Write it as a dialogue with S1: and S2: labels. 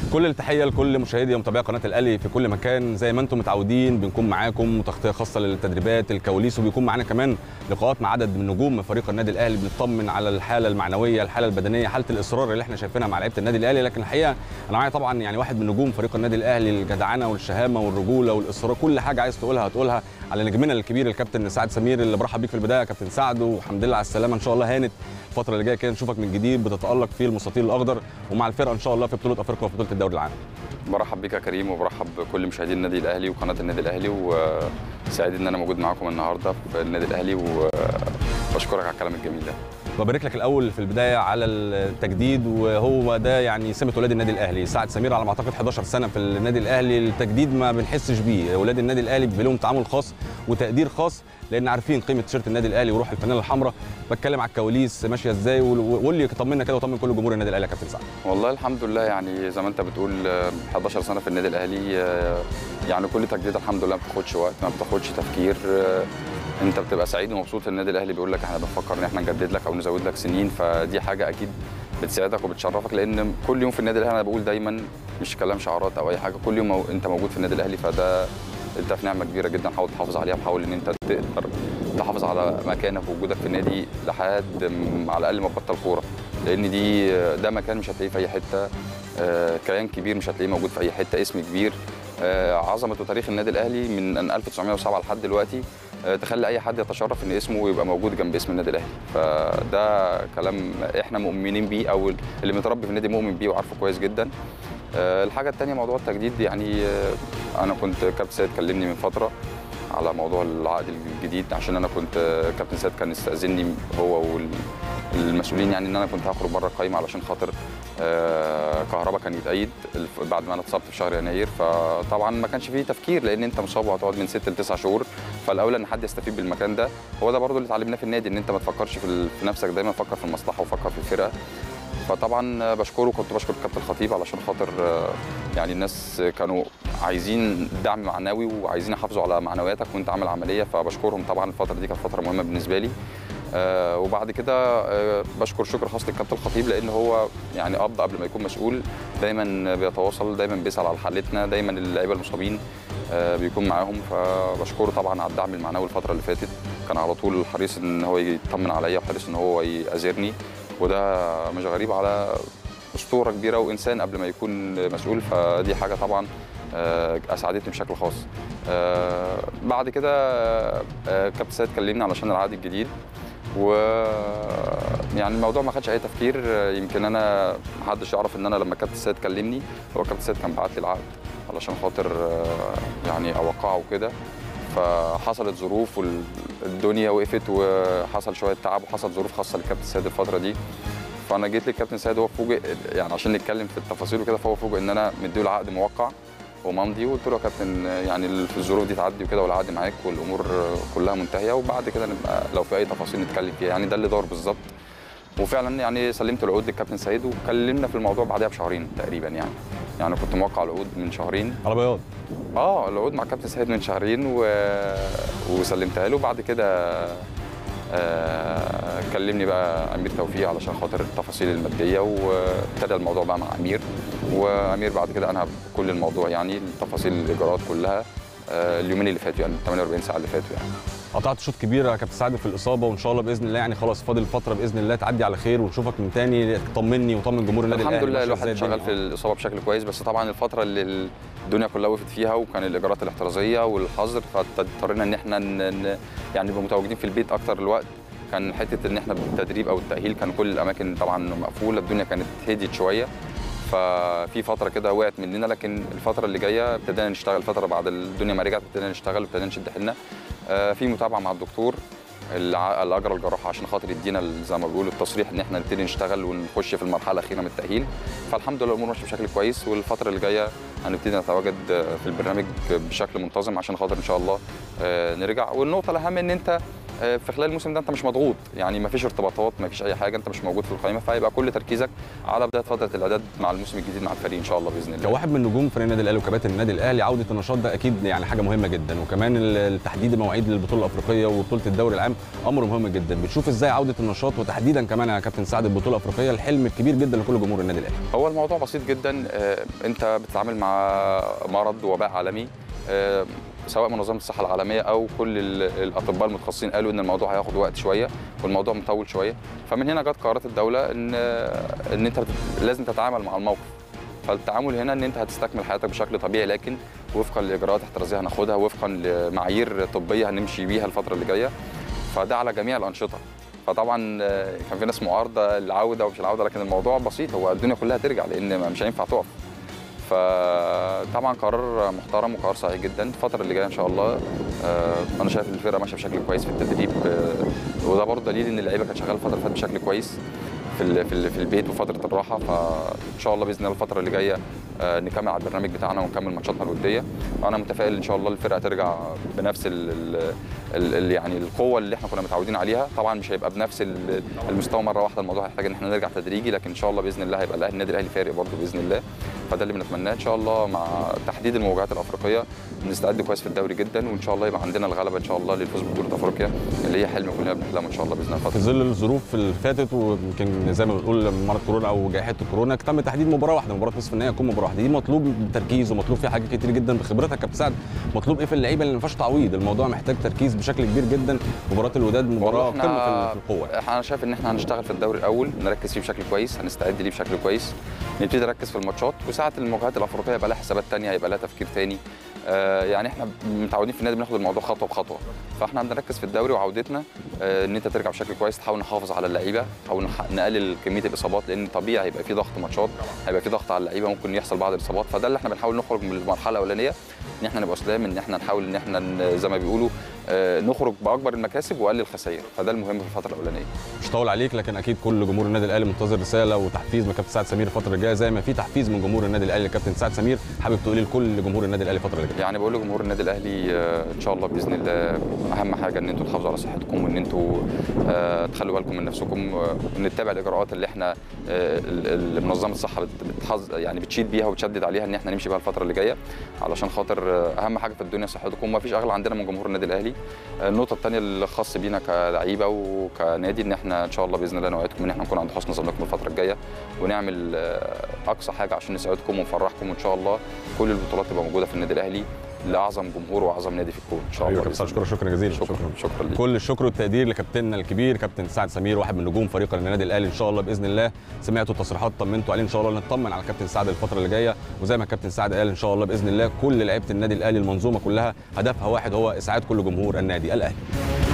S1: كل التحيه لكل مشاهدي ومتابعي قناه الاهلي في كل مكان زي ما انتم متعودين بنكون معاكم وتغطيه خاصه للتدريبات الكواليس وبيكون معانا كمان لقاءات مع عدد من نجوم فريق النادي الاهلي بنطمن على الحاله المعنويه الحاله البدنيه حاله الاصرار اللي احنا شايفينها مع لعيبه النادي الاهلي لكن الحقيقه انا معايا طبعا يعني واحد من نجوم فريق النادي الاهلي الجدعنه والشهامه والرجوله والاصرار كل حاجه عايز تقولها هتقولها على نجمنا الكبير الكابتن سعد سمير اللي برحب بيك في البدايه يا كابتن سعد والحمد لله على السلامه ان شاء الله هانت الفتره اللي جايه كده نشوفك من جديد بتتالق في المستطيل الاخضر ومع الفرقه ان شاء الله في بطوله افريقيا وفي بطوله الدوري العام
S2: برحب بيك يا كريم وبرحب بكل مشاهدين النادي الاهلي وقناه النادي الاهلي وسعيد ان انا موجود معاكم النهارده في النادي الاهلي وبشكرك على الكلام الجميل ده
S1: وبارك لك الاول في البدايه على التجديد وهو ده يعني سمه ولاد النادي الاهلي سعد سمير على ما اعتقد 11 سنه في النادي الاهلي التجديد ما بنحسش بيه ولاد النادي الاهلي بيبقى لهم تعامل خاص وتقدير خاص لان عارفين قيمه تيشيرت النادي الاهلي وروح الفانيله الحمراء بتكلم على الكواليس ماشيه ازاي وقول لي طمنا كده وطمن كل جمهور النادي الاهلي يا كابتن سعد
S2: والله الحمد لله يعني زي ما انت بتقول 11 سنه في النادي الاهلي يعني كل تجديد الحمد لله ما بتاخدش وقت ما بتاخدش تفكير انت بتبقى سعيد ومبسوط النادي الاهلي بيقول لك احنا بنفكر ان احنا نجدد لك او نزود لك سنين فدي حاجه اكيد بتساعدك وبتشرفك لان كل يوم في النادي الاهلي انا بقول دايما مش كلام شعارات او اي حاجه كل يوم انت موجود في النادي الاهلي فده انت في نعمه كبيره جدا حاول تحافظ عليها وحاول ان انت تقدر تحافظ على مكانك ووجودك في النادي لحد على الاقل ما تبطل كوره لان دي ده مكان مش هتلاقيه في اي حته كيان كبير مش هتلاقيه موجود في اي حته اسم كبير عظمه وتاريخ النادي الاهلي من 1907 لحد دلوقتي تخلي اي حد يتشرف ان اسمه يبقى موجود جنب اسم النادي الاهلي فده كلام احنا مؤمنين بيه او اللي متربي في النادي مؤمن بيه وعارفه كويس جدا الحاجه الثانيه موضوع التجديد يعني انا كنت كابتن سيد كلمني من فتره على موضوع العقد الجديد عشان انا كنت كابتن سيد كان استاذني هو والمسؤولين يعني ان انا كنت هخرج بره القايمه علشان خاطر كهربا كان يتأيد بعد ما انا اتصبت في شهر يناير فطبعا ما كانش فيه تفكير لان انت مصاب وهتقعد من ست لتسع شهور فالاولى ان حد يستفيد بالمكان ده هو ده برضو اللي اتعلمناه في النادي ان انت ما تفكرش في نفسك دايما فكر في المصلحه وفكر في الفرقه فطبعا بشكره كنت بشكر الكابتن الخطيب علشان خاطر يعني الناس كانوا عايزين دعم معنوي وعايزين يحافظوا على معنوياتك وانت عامل عمليه فبشكرهم طبعا الفتره دي كانت فتره مهمه بالنسبه لي آه وبعد كده آه بشكر شكر خاص للكابتن الخطيب لان هو يعني قبض قبل ما يكون مسؤول دايما بيتواصل دايما بيسال على حالتنا دايما اللعيبه المصابين آه بيكون معاهم فبشكره طبعا على الدعم المعنوي الفتره اللي فاتت كان على طول حريص ان هو يطمن عليا وحريص ان هو يأذرني وده مش غريب على اسطوره كبيره وانسان قبل ما يكون مسؤول فدي حاجه طبعا اسعدتني بشكل خاص بعد كده كابتن سيد كلمني علشان العقد الجديد و يعني الموضوع ما خدش اي تفكير يمكن انا ما حدش يعرف ان انا لما كابتن سيد كلمني هو كابتن سيد كان بعت لي العقد علشان خاطر يعني اوقعه وكده فحصلت ظروف والدنيا وقفت وحصل شويه تعب وحصل ظروف خاصه للكابتن سيد الفتره دي فانا جيت للكابتن سيد هو فوجئ يعني عشان نتكلم في التفاصيل وكده فهو فوجئ ان انا مديله العقد موقع وممضي وقلت له يا كابتن يعني في الظروف دي تعدي وكده والعقد معاك والامور كلها منتهيه وبعد كده نبقى لو في اي تفاصيل نتكلم فيها يعني ده اللي دار بالظبط وفعلا يعني سلمت العقود للكابتن سيد وكلمنا في الموضوع بعدها بشهرين تقريبا يعني يعني كنت موقع العقود من شهرين
S1: على بياض
S2: اه العقود مع كابتن سيد من شهرين و... وسلمتها له بعد كده آه كلمني بقى امير توفيق علشان خاطر التفاصيل الماديه وابتدى الموضوع بقى مع امير وامير بعد كده انهى كل الموضوع يعني التفاصيل الاجراءات كلها آه اليومين اللي فاتوا يعني 48 ساعه اللي فاتوا يعني
S1: قطعت شوط كبير يا كابتن سعد في الاصابه وان شاء الله باذن الله يعني خلاص فاضل فتره باذن الله تعدي على خير ونشوفك من تاني طمني وطمن جمهور النادي
S2: الحمد
S1: الاهلي
S2: لله الواحد شغال في الاصابه بشكل كويس بس طبعا الفتره اللي الدنيا كلها وقفت فيها وكان الاجراءات الاحترازيه والحظر فاضطرينا ان احنا يعني نبقى متواجدين في البيت اكتر الوقت كان حته ان احنا بالتدريب او التاهيل كان كل الاماكن طبعا مقفوله الدنيا كانت هديت شويه ففي فتره كده وقعت مننا لكن الفتره اللي جايه ابتدينا نشتغل الفتره بعد الدنيا ما رجعت ابتدينا نشتغل وابتدينا نشد حيلنا في متابعه مع الدكتور اللي اجرى الجراحه عشان خاطر يدينا زي ما بيقولوا التصريح ان احنا نبتدي نشتغل ونخش في المرحله الاخيره من التاهيل فالحمد لله الامور ماشيه بشكل كويس والفتره اللي جايه هنبتدي نتواجد في البرنامج بشكل منتظم عشان خاطر ان شاء الله نرجع والنقطه الاهم ان انت آه، في خلال الموسم ده انت مش مضغوط يعني ما فيش ارتباطات ما فيش اي حاجه انت مش موجود في القائمه فهيبقى كل تركيزك على بدايه فتره الاعداد مع الموسم الجديد مع الفريق ان شاء الله باذن الله
S1: كواحد من نجوم فريق النادي الاهلي وكباتن النادي الاهلي عوده النشاط ده اكيد يعني حاجه مهمه جدا وكمان ال- تحديد المواعيد للبطوله الافريقيه وبطوله الدوري العام امر مهم جدا بتشوف ازاي عوده النشاط وتحديدا كمان يا كابتن سعد البطوله الافريقيه الحلم الكبير جدا لكل جمهور النادي الاهلي
S2: هو الموضوع بسيط جدا آه، انت بتتعامل مع مرض وباء عالمي آه، سواء منظمه الصحه العالميه او كل ال- الاطباء المتخصصين قالوا ان الموضوع هياخد وقت شويه والموضوع مطول شويه فمن هنا جت قرارات الدوله ان ان انت بت- لازم تتعامل مع الموقف فالتعامل هنا ان انت هتستكمل حياتك بشكل طبيعي لكن وفقا لاجراءات احترازيه هناخدها وفقا لمعايير طبيه هنمشي بيها الفتره اللي جايه فده على جميع الانشطه فطبعا آه، كان في ناس معارضه العوده ومش العوده لكن الموضوع بسيط هو الدنيا كلها ترجع لان مش هينفع تقف فطبعا قرار محترم وقرار صحيح جدا الفتره اللي جايه ان شاء الله آه، انا شايف ان الفرقه ماشيه بشكل كويس في التدريب آه، وده برضه دليل ان اللعيبه كانت شغاله الفتره اللي فاتت بشكل كويس في ال- في ال- في البيت وفتره الراحه فان شاء الله باذن الله الفتره اللي جايه آه، نكمل على البرنامج بتاعنا ونكمل ماتشاتنا الوديه انا متفائل ان شاء الله الفرقه ترجع بنفس ال ال ال ال يعني القوه اللي احنا كنا متعودين عليها طبعا مش هيبقى بنفس ال- المستوى مره واحده الموضوع هيحتاج ان احنا نرجع تدريجي لكن ان شاء الله باذن الله هيبقى الأهلي- النادي الاهلي فارق برضه باذن الله فده اللي بنتمناه ان شاء الله مع تحديد المواجهات الافريقيه نستعد كويس في الدوري جدا وان شاء الله يبقى عندنا الغلبه ان شاء الله للفوز ببطوله افريقيا اللي هي حلم كلنا بنحلمه ان شاء الله باذن الله
S1: في
S2: الفترة.
S1: ظل الظروف اللي فاتت ويمكن زي ما بنقول مرض كورونا او جائحه الكورونا تم تحديد مباراه واحده مباراه نصف النهائي تكون مباراه واحده دي مطلوب تركيز ومطلوب فيها حاجات كتير جدا بخبرتك يا كابتن سعد مطلوب ايه في اللعيبه اللي ما فيهاش تعويض الموضوع محتاج تركيز بشكل كبير جدا مباراه الوداد مباراه
S2: والله
S1: قمه
S2: إحنا-
S1: في في القوه
S2: انا شايف ان احنا هنشتغل في الدوري الاول نركز فيه بشكل كويس هنستعد ليه بشكل كويس نبتدي نركز في الماتشات وساعه المواجهات الافريقيه يبقى لها حسابات تانية هيبقى لها تفكير تاني آه يعني احنا متعودين في النادي بناخد الموضوع خطوه بخطوه فاحنا هنركز في الدوري وعودتنا آه ان انت ترجع بشكل كويس تحاول نحافظ على اللعيبه او نح- نقلل كميه الاصابات لان طبيعي هيبقى في ضغط ماتشات هيبقى في ضغط على اللعيبه ممكن يحصل بعض الاصابات فده اللي احنا بنحاول نخرج من المرحله الاولانيه ان احنا نبقى سلام ان احنا نحاول ان احنا ن- زي ما بيقولوا آه، نخرج باكبر المكاسب واقل الخسائر فده المهم في الفتره الاولانيه
S1: مش طول عليك لكن اكيد كل جمهور النادي الاهلي منتظر رساله وتحفيز من كابتن سعد سمير الفتره الجايه زي ما في تحفيز من جمهور النادي الاهلي لكابتن سعد سمير حابب تقولي لكل جمهور النادي الاهلي الفتره اللي جايه
S2: يعني بقول لجمهور النادي الاهلي آه، ان شاء الله باذن الله اهم حاجه ان انتوا تحافظوا على صحتكم وان انتوا آه، تخلوا بالكم من نفسكم آه، ونتبع الاجراءات اللي احنا آه، ال- ال- منظمه الصحه بت- بتحظ يعني بتشيد بيها وتشدد عليها ان احنا نمشي بيها الفتره اللي جايه علشان خاطر آه، اهم حاجه في الدنيا صحتكم وما فيش اغلى عندنا من جمهور النادي الاهلي آه، النقطه الثانيه اللي خاص بينا كلعيبه وكنادي ان احنا ان شاء الله باذن الله نوعدكم ان احنا نكون عند حسن ظنكم الفتره الجايه ونعمل آه، اقصى حاجه عشان نساعدكم ونفرحكم وان شاء الله كل البطولات تبقى موجوده في النادي الاهلي لاعظم جمهور واعظم نادي في الكون ان شاء الله
S1: حبيبي يا كابتن
S2: بإذن
S1: سعد شكرا شكرا جزيلا
S2: الله. شكرا شكرا ليك
S1: كل الشكر والتقدير لكابتننا الكبير كابتن سعد سمير واحد من نجوم فريق النادي الاهلي ان شاء الله باذن الله سمعتوا التصريحات طمنتوا عليه ان شاء الله نطمن على كابتن سعد الفتره اللي جايه وزي ما كابتن سعد قال ان شاء الله باذن الله كل لعيبه النادي الاهلي المنظومه كلها هدفها واحد هو اسعاد كل جمهور النادي الاهلي